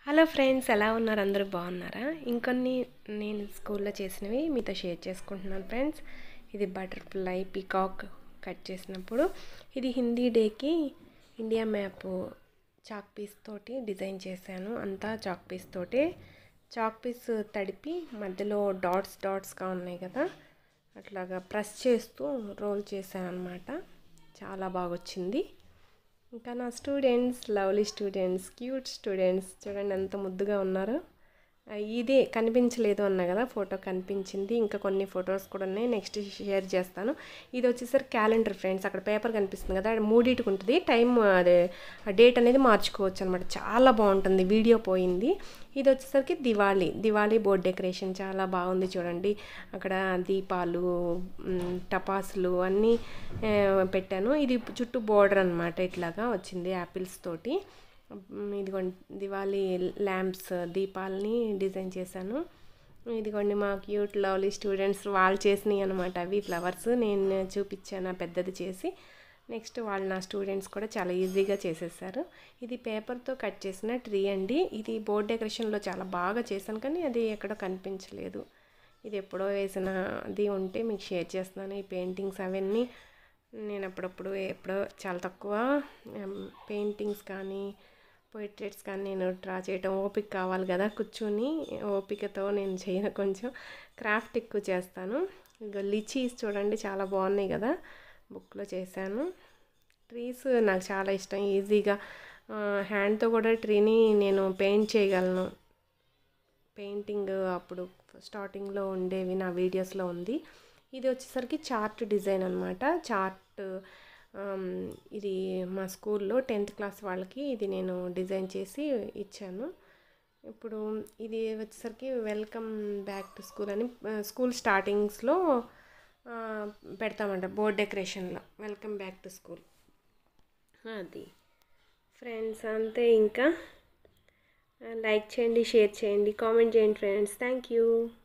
hello friends ఎలా ఉన్నారు అందరూ బాగున్నారా ఇంకొన్ని నేను స్కూల్లో చేసినవి మీతో షేర్ చేసుకుంటున్నాను ఫ్రెండ్స్ ఇది బటర్ఫ్లై పీకాక్ కట్ చేసినప్పుడు ఇది హిందీ డేకి ఇండియా మ్యాప్ చాక్ పీస్ తోటి డిజైన్ చేశాను అంతా చాక్ పీస్ తోటి చాక్ పీస్ తడిపి మధ్యలో డాట్స్ డాట్స్గా ఉన్నాయి కదా అట్లాగా ప్రెస్ చేస్తూ రోల్ చేశాను అనమాట చాలా బాగా వచ్చింది ఇంకా నా students lovely students cute students చూడండి ఎంత ముద్దుగా ఉన్నారు ఆ, ఇదే కనిపించలేదు అన్నా కదా ఫోటో కనిపించింది ఇంకా కొన్ని ఫొటోస్ కూడా ఉన్నాయి నెక్స్ట్ షేర్ చేస్తాను ఇది వచ్చేసరికి క్యాలెండర్ ఫ్రెండ్స్ అక్కడ పేపర్ కనిపిస్తుంది కదా అది మూడింటికి ఉంటుంది టైం అదే డేట్ అనేది మార్చుకోవచ్చు అనమాట చాలా బాగుంటుంది వీడియో పోయింది ఇది వచ్చేసరికి దివాళీ దివాళీ బోర్డ్ డెకరేషన్ చాలా బాగుంది చూడండి అక్కడ దీపాలు మ్, టపాసులు అన్నీ ఆ, పెట్టాను ఇది చుట్టూ బోర్డర్ అనమాట ఇట్లాగా వచ్చింది యాపిల్స్ తోటి మ్, ఇదిగోండి దివాళీ ల్యాంప్స్ దీపాలని డిజైన్ చేశాను ఇదిగోండి మా క్యూట్ లవ్లీ స్టూడెంట్స్ వాళ్ళు చేసినాయి అనమాట అవి ఫ్లవర్స్ నేను చూపించాను ఆ పెద్దది చేసి నెక్స్ట్ వాళ్ళు నా స్టూడెంట్స్ కూడా చాలా ఈజీగా చేసేసారు ఇది పేపర్తో కట్ చేసిన ట్రీ అండి ఇది బోర్డ్ డెకరేషన్లో చాలా బాగా చేశాను కానీ అది ఎక్కడో కనిపించలేదు ఇది ఎప్పుడో వేసిన అది ఉంటే మీకు షేర్ చేస్తున్నాను ఈ పెయింటింగ్స్ అవన్నీ నేను అప్పుడప్పుడు ఎప్పుడో చాలా తక్కువ పెయింటింగ్స్ కానీ పోయిట్రేట్స్ కానీ నేను డ్రా చేయటం ఓపిక కావాలి కదా కూర్చుని ఓపికతో నేను చేయను కొంచెం క్రాఫ్ట్ ఎక్కువ చేస్తాను ఇక లిచీస్ చూడండి చాలా బాగున్నాయి కదా బుక్లో చేశాను ట్రీస్ నాకు చాలా ఇష్టం ఈజీగా హ్యాండ్తో కూడా ట్రీని నేను పెయింట్ చేయగలను పెయింటింగ్ అప్పుడు స్టార్టింగ్లో ఉండేవి నా వీడియోస్లో ఉంది ఇది వచ్చేసరికి చార్ట్ డిజైన్ అనమాట చార్ట్ ఇది మా స్కూల్లో టెన్త్ క్లాస్ వాళ్ళకి ఇది నేను డిజైన్ చేసి ఇచ్చాను ఇప్పుడు ఇది వచ్చేసరికి వెల్కమ్ బ్యాక్ టు స్కూల్ అని స్కూల్ స్టార్టింగ్స్లో పెడతామంట బోర్డ్ డెకరేషన్లో వెల్కమ్ బ్యాక్ టు స్కూల్ అది ఫ్రెండ్స్ అంతే ఇంకా లైక్ చేయండి షేర్ చేయండి కామెంట్ చేయండి ఫ్రెండ్స్ థ్యాంక్ యూ